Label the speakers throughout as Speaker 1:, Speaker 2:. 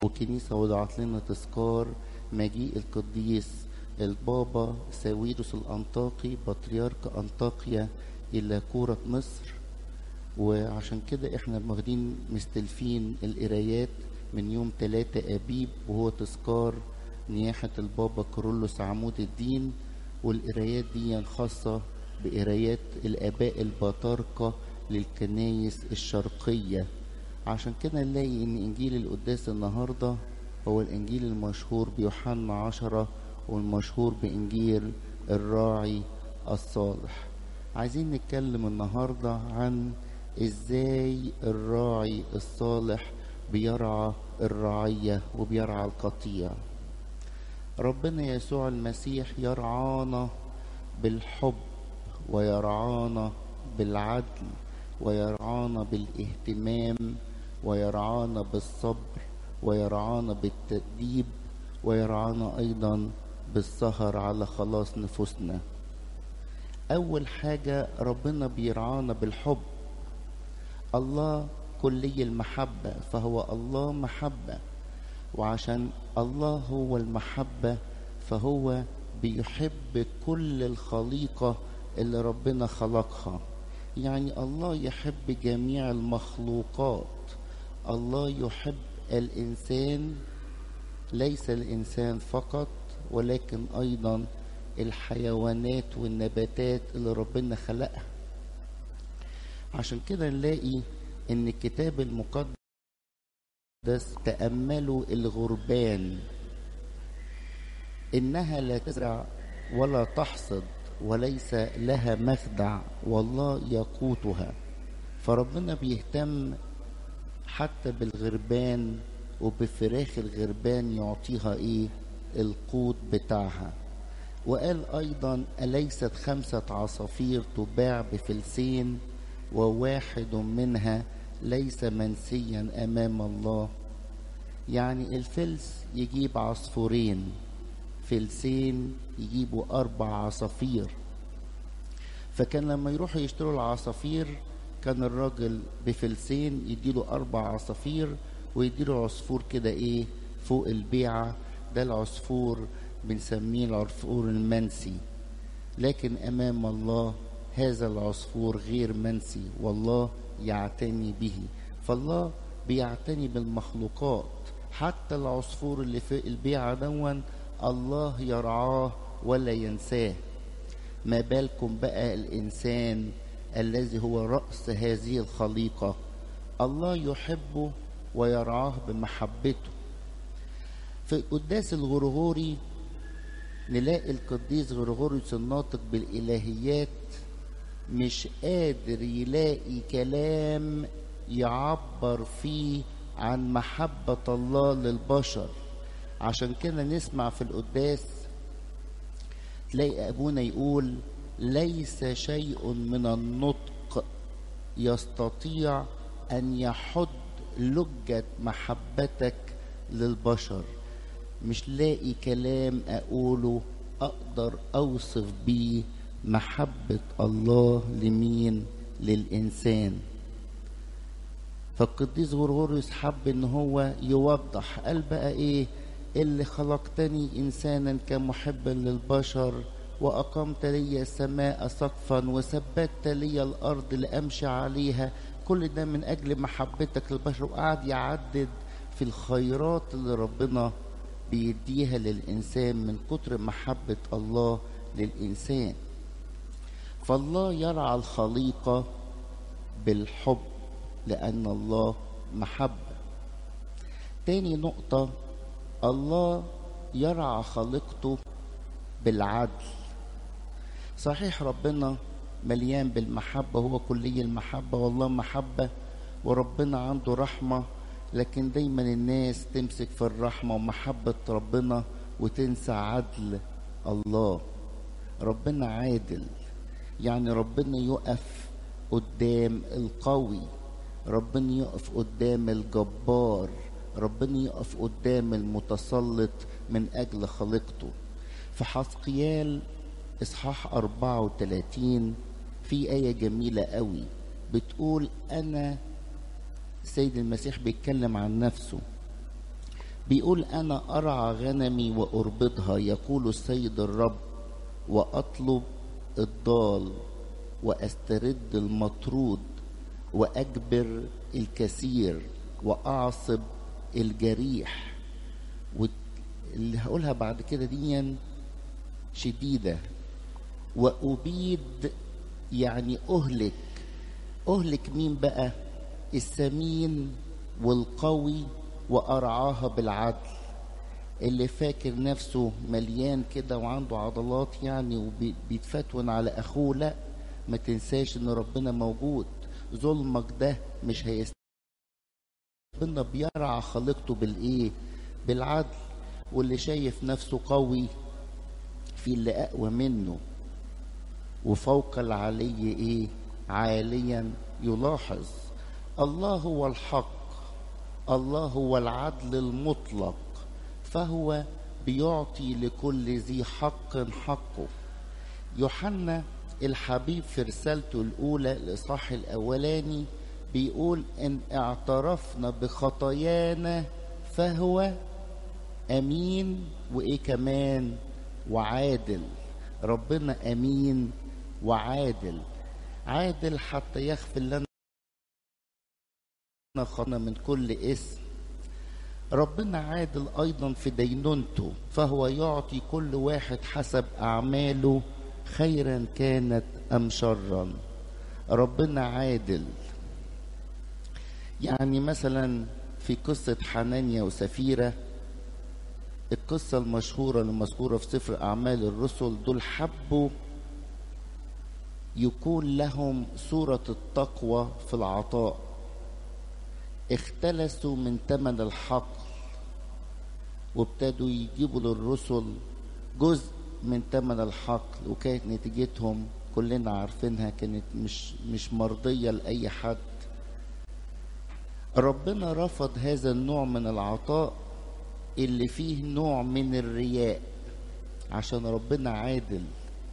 Speaker 1: والكنيسة وضعت لنا تذكار مجيء القديس البابا ساويروس الأنطاقي بطريرك أنطاكيا إلى كورة مصر وعشان كده احنا واخدين مستلفين القرايات من يوم 3 أبيب وهو تذكار نياحة البابا كورولوس عمود الدين والقرايات دي خاصة بقرايات الآباء البطاركة للكنايس الشرقية عشان كده نلاقي ان انجيل القداس النهارده هو الانجيل المشهور بيوحنا عشرة والمشهور بانجيل الراعي الصالح عايزين نتكلم النهارده عن ازاي الراعي الصالح بيرعى الرعية وبيرعى القطيع ربنا يسوع المسيح يرعانا بالحب ويرعانا بالعدل ويرعانا بالاهتمام ويرعانا بالصبر ويرعانا بالتأديب ويرعانا أيضا بالسهر على خلاص نفوسنا أول حاجة ربنا بيرعانا بالحب الله كلي المحبة فهو الله محبة وعشان الله هو المحبة فهو بيحب كل الخليقة اللي ربنا خلقها يعني الله يحب جميع المخلوقات الله يحب الانسان ليس الانسان فقط ولكن ايضا الحيوانات والنباتات اللي ربنا خلقها عشان كده نلاقي ان الكتاب المقدس تأملوا الغربان انها لا تزرع ولا تحصد وليس لها مخدع والله يقوتها فربنا بيهتم حتى بالغربان وبفراخ الغربان يعطيها ايه القوت بتاعها وقال ايضا اليست خمسه عصافير تباع بفلسين وواحد منها ليس منسيا امام الله يعني الفلس يجيب عصفورين فلسين يجيبوا أربع عصافير فكان لما يروحوا يشتروا العصافير كان الراجل بفلسين يديله أربع عصافير ويديله عصفور كده إيه فوق البيعة ده العصفور بنسميه العصفور المنسي لكن أمام الله هذا العصفور غير منسي والله يعتني به فالله بيعتني بالمخلوقات حتى العصفور اللي في البيعة دون الله يرعاه ولا ينساه ما بالكم بقى الانسان الذي هو راس هذه الخليقه الله يحبه ويرعاه بمحبته في قداس الغرغوري نلاقي القديس غرغوريوس الناطق بالالهيات مش قادر يلاقي كلام يعبر فيه عن محبه الله للبشر عشان كده نسمع في القداس تلاقي ابونا يقول ليس شيء من النطق يستطيع ان يحد لجة محبتك للبشر مش لاقي كلام اقوله اقدر اوصف بيه محبة الله لمين للانسان فالقديس غرغوريوس حب ان هو يوضح قال بقى ايه اللي خلقتني انسانا كمحبا للبشر واقمت لي السماء سقفا وثبت لي الارض لامشي عليها كل ده من اجل محبتك للبشر وقعد يعدد في الخيرات اللي ربنا بيديها للانسان من كتر محبه الله للانسان فالله يرعى الخليقه بالحب لان الله محبه تاني نقطه الله يرعى خليقته بالعدل صحيح ربنا مليان بالمحبة هو كلي المحبة والله محبة وربنا عنده رحمة لكن دايما الناس تمسك في الرحمة ومحبة ربنا وتنسى عدل الله ربنا عادل يعني ربنا يقف قدام القوي ربنا يقف قدام الجبار ربنا يقف قدام المتسلط من أجل خليقته في حسقيال إصحاح 34 في آية جميلة قوي بتقول أنا السيد المسيح بيتكلم عن نفسه بيقول أنا أرعى غنمي وأربطها يقول السيد الرب وأطلب الضال وأسترد المطرود وأجبر الكثير وأعصب الجريح واللي هقولها بعد كده دي شديدة وأبيد يعني أهلك أهلك مين بقى السمين والقوي وأرعاها بالعدل اللي فاكر نفسه مليان كده وعنده عضلات يعني وبيتفتون على أخوه لا ما تنساش إن ربنا موجود ظلمك ده مش هيست ربنا بيرعى خليقته بالإيه بالعدل واللي شايف نفسه قوي في اللي أقوى منه وفوق العلي إيه عاليا يلاحظ الله هو الحق الله هو العدل المطلق فهو بيعطي لكل ذي حق حقه يوحنا الحبيب في رسالته الأولى الإصحاح الأولاني بيقول إن اعترفنا بخطايانا فهو أمين وإيه كمان وعادل ربنا أمين وعادل عادل حتى يغفر لنا خطايانا من كل اسم ربنا عادل أيضا في دينونته فهو يعطي كل واحد حسب أعماله خيرا كانت أم شرا ربنا عادل يعني مثلا في قصة حنانيا وسفيرة القصة المشهورة المذكورة في سفر أعمال الرسل دول حبوا يكون لهم صورة التقوى في العطاء اختلسوا من ثمن الحقل وابتدوا يجيبوا للرسل جزء من ثمن الحقل وكانت نتيجتهم كلنا عارفينها كانت مش مش مرضية لأي حد ربنا رفض هذا النوع من العطاء اللي فيه نوع من الرياء عشان ربنا عادل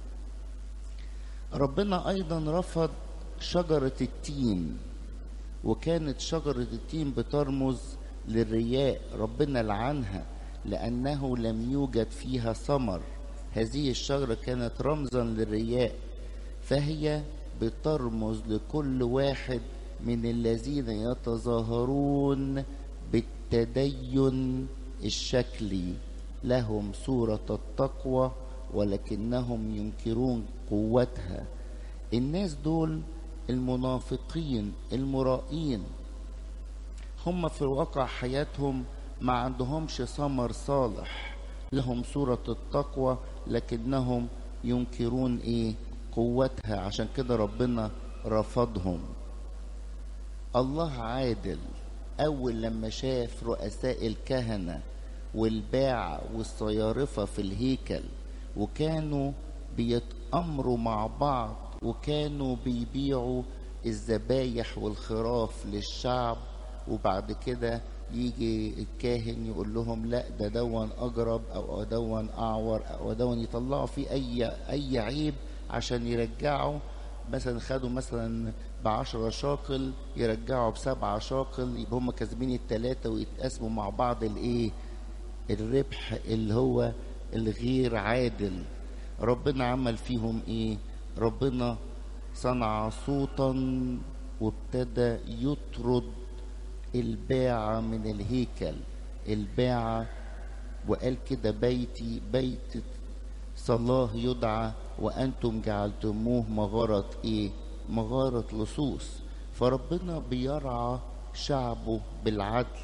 Speaker 1: ربنا ايضا رفض شجرة التين وكانت شجرة التين بترمز للرياء ربنا لعنها لأنه لم يوجد فيها ثمر هذه الشجرة كانت رمزا للرياء فهي بترمز لكل واحد من الذين يتظاهرون بالتدين الشكلي لهم صورة التقوى ولكنهم ينكرون قوتها الناس دول المنافقين المرائين هم في واقع حياتهم ما عندهمش ثمر صالح لهم صورة التقوى لكنهم ينكرون ايه قوتها عشان كده ربنا رفضهم الله عادل اول لما شاف رؤساء الكهنة والباع والصيارفة في الهيكل وكانوا بيتأمروا مع بعض وكانوا بيبيعوا الذبايح والخراف للشعب وبعد كده يجي الكاهن يقول لهم لا ده دون اجرب او دون اعور او دون يطلعوا فيه اي اي عيب عشان يرجعوا مثلا خدوا مثلا بعشرة شاقل يرجعوا بسبعة شاقل يبقى هم كاسبين التلاتة ويتقاسموا مع بعض الايه الربح اللي هو الغير عادل ربنا عمل فيهم ايه ربنا صنع صوتا وابتدى يطرد الباعة من الهيكل الباعة وقال كده بيتي بيت صلاة يدعى وأنتم جعلتموه مغارة إيه مغارة لصوص فربنا بيرعى شعبه بالعدل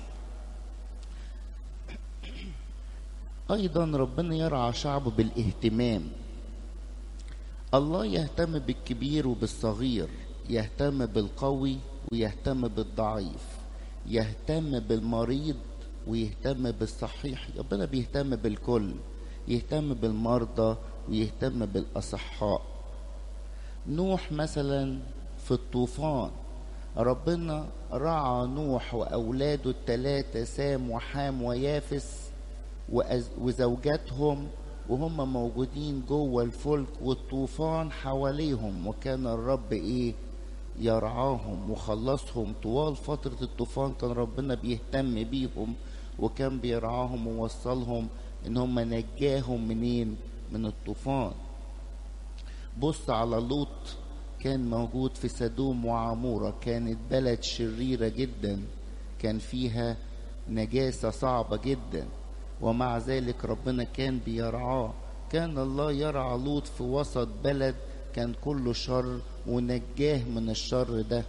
Speaker 1: أيضا ربنا يرعى شعبه بالاهتمام الله يهتم بالكبير وبالصغير يهتم بالقوي ويهتم بالضعيف يهتم بالمريض ويهتم بالصحيح ربنا بيهتم بالكل يهتم بالمرضى ويهتم بالأصحاء نوح مثلا في الطوفان ربنا رعى نوح وأولاده الثلاثة سام وحام ويافس وزوجاتهم وهم موجودين جوه الفلك والطوفان حواليهم وكان الرب ايه يرعاهم وخلصهم طوال فترة الطوفان كان ربنا بيهتم بيهم وكان بيرعاهم ووصلهم ان هم نجاهم منين من الطوفان بص على لوط كان موجود في سدوم وعمورة كانت بلد شريرة جدا كان فيها نجاسة صعبة جدا ومع ذلك ربنا كان بيرعاه كان الله يرعى لوط في وسط بلد كان كله شر ونجاه من الشر ده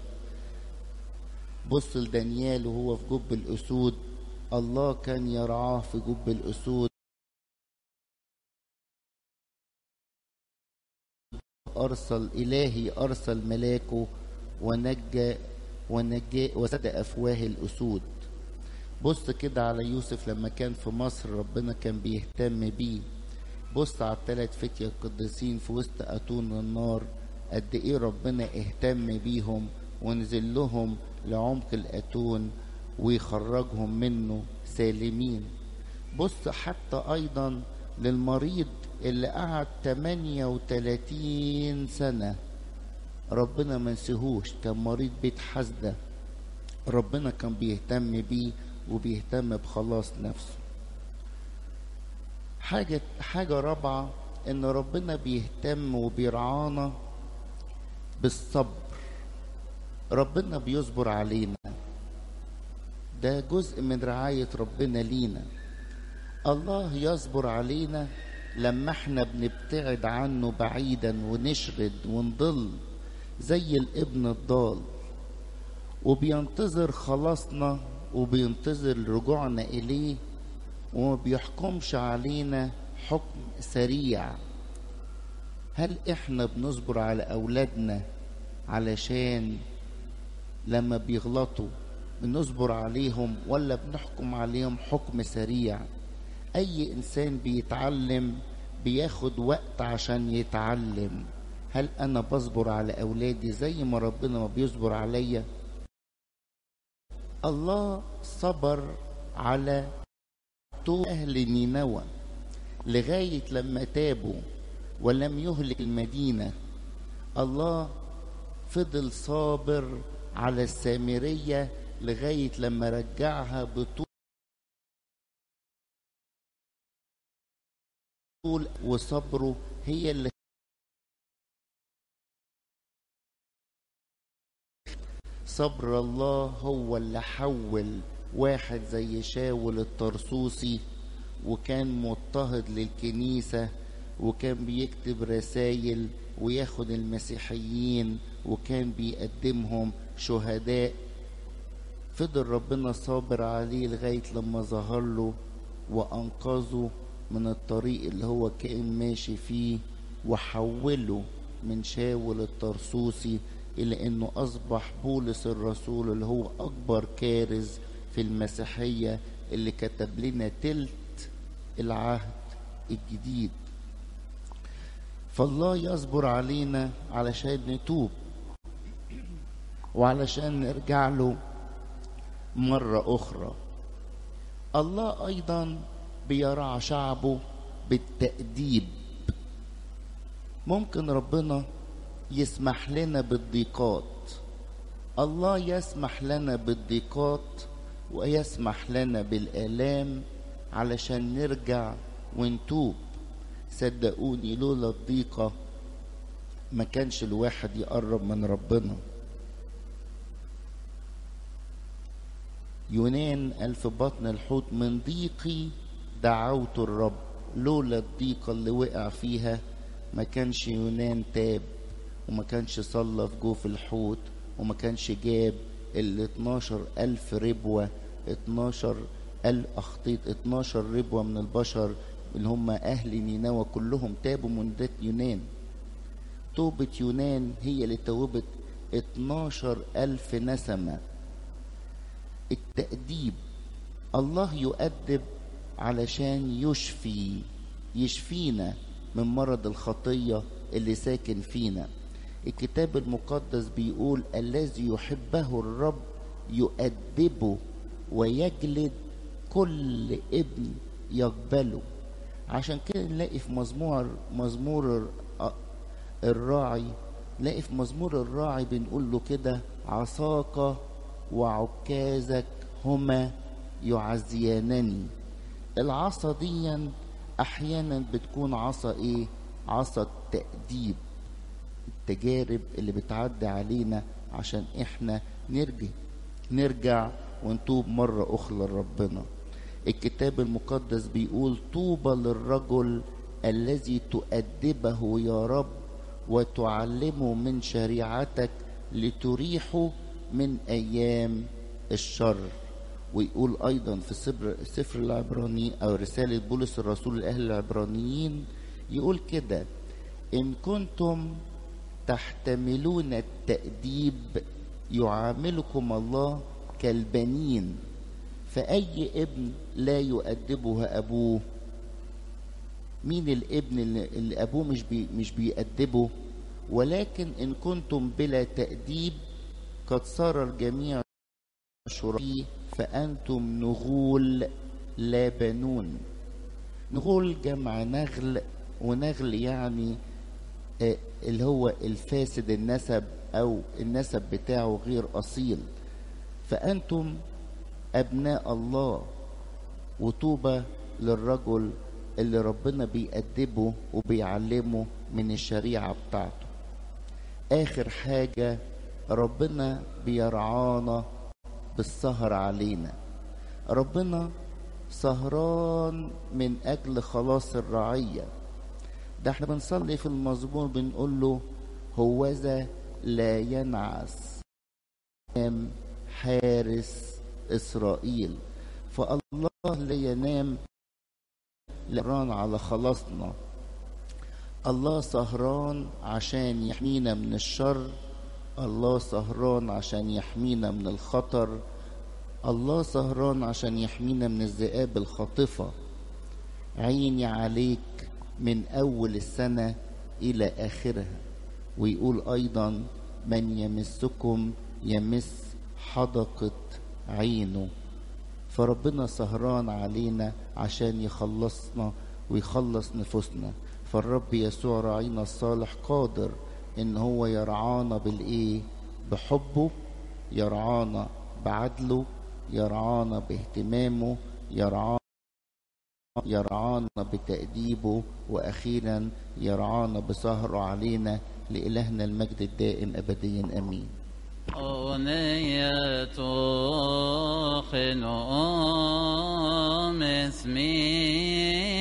Speaker 1: بص لدانيال وهو في جب الأسود الله كان يرعاه في جب الأسود أرسل إلهي أرسل ملاكه ونجى ونجى وسد أفواه الأسود بص كده على يوسف لما كان في مصر ربنا كان بيهتم بيه بص على الثلاث فتية القديسين في وسط أتون النار قد إيه ربنا اهتم بيهم ونزل لهم لعمق الأتون ويخرجهم منه سالمين بص حتى أيضا للمريض اللي قعد 38 سنة ربنا ما نسيهوش كان مريض بيت حسدة ربنا كان بيهتم بيه وبيهتم بخلاص نفسه حاجة حاجة رابعة إن ربنا بيهتم وبيرعانا بالصبر ربنا بيصبر علينا ده جزء من رعاية ربنا لينا الله يصبر علينا لما احنا بنبتعد عنه بعيدا ونشرد ونضل زي الابن الضال وبينتظر خلاصنا وبينتظر رجوعنا إليه وما بيحكمش علينا حكم سريع هل احنا بنصبر على أولادنا علشان لما بيغلطوا بنصبر عليهم ولا بنحكم عليهم حكم سريع أي إنسان بيتعلم بياخد وقت عشان يتعلم هل أنا بصبر على أولادي زي ما ربنا ما بيصبر عليا الله صبر على أهل نينوى لغاية لما تابوا ولم يهلك المدينة الله فضل صابر على السامرية لغاية لما رجعها بطول وصبره هي اللي صبر الله هو اللي حول واحد زي شاول الطرسوسي وكان مضطهد للكنيسة وكان بيكتب رسائل وياخد المسيحيين وكان بيقدمهم شهداء فضل ربنا صابر عليه لغاية لما ظهر له وأنقذه من الطريق اللي هو كان ماشي فيه وحوله من شاول الطرسوسي إلى أنه أصبح بولس الرسول اللي هو أكبر كارز في المسيحية اللي كتب لنا تلت العهد الجديد فالله يصبر علينا علشان نتوب وعلشان نرجع له مرة أخرى الله أيضا بيرعى شعبه بالتأديب ممكن ربنا يسمح لنا بالضيقات الله يسمح لنا بالضيقات ويسمح لنا بالآلام علشان نرجع ونتوب صدقوني لولا الضيقة ما كانش الواحد يقرب من ربنا يونان قال في بطن الحوت من ضيقي دعوت الرب لولا الضيقة اللي وقع فيها ما كانش يونان تاب وما كانش صلى في جوف الحوت وما كانش جاب ال 12 ألف ربوة 12 ألف أخطيط 12 ربوة من البشر اللي هم أهل نينوى كلهم تابوا من ذات يونان توبة يونان هي اللي توبت 12 ألف نسمة التأديب الله يؤدب علشان يشفي يشفينا من مرض الخطية اللي ساكن فينا الكتاب المقدس بيقول الذي يحبه الرب يؤدبه ويجلد كل ابن يقبله عشان كده نلاقي في مزمور مزمور الراعي نلاقي في مزمور الراعي بنقول له كده عصاك وعكازك هما يعزيانني العصا دي احيانا بتكون عصا ايه عصا التأديب التجارب اللي بتعدي علينا عشان احنا نرجع نرجع ونتوب مرة أخرى لربنا الكتاب المقدس بيقول طوبى للرجل الذي تؤدبه يا رب وتعلمه من شريعتك لتريحه من أيام الشر ويقول أيضا في سفر, سفر العبراني أو رسالة بولس الرسول لأهل العبرانيين يقول كده إن كنتم تحتملون التأديب يعاملكم الله كالبنين فأي ابن لا يؤدبه أبوه مين الابن اللي, اللي أبوه مش, بي مش بيأدبه ولكن إن كنتم بلا تأديب قد صار الجميع شرعي فأنتم نغول لا بنون نغول جمع نغل ونغل يعني آه اللي هو الفاسد النسب أو النسب بتاعه غير أصيل فأنتم أبناء الله وطوبى للرجل اللي ربنا بيأدبه وبيعلمه من الشريعة بتاعته آخر حاجة ربنا بيرعانا بالسهر علينا ربنا سهران من أجل خلاص الرعية ده احنا بنصلي في المزمور بنقول له هوذا لا ينعس حارس إسرائيل فالله لا ينام لران على خلاصنا الله سهران عشان يحمينا من الشر الله سهران عشان يحمينا من الخطر الله سهران عشان يحمينا من الذئاب الخاطفة عيني عليك من أول السنة إلى آخرها ويقول أيضا من يمسكم يمس حدقة عينه فربنا سهران علينا عشان يخلصنا ويخلص نفوسنا فالرب يسوع راعينا الصالح قادر ان هو يرعانا بالايه بحبه يرعانا بعدله يرعانا باهتمامه يرعانا يرعانا بتأديبه وأخيرا يرعانا بسهره علينا لإلهنا المجد الدائم أبديا أمين
Speaker 2: أغنية خنوم اسمي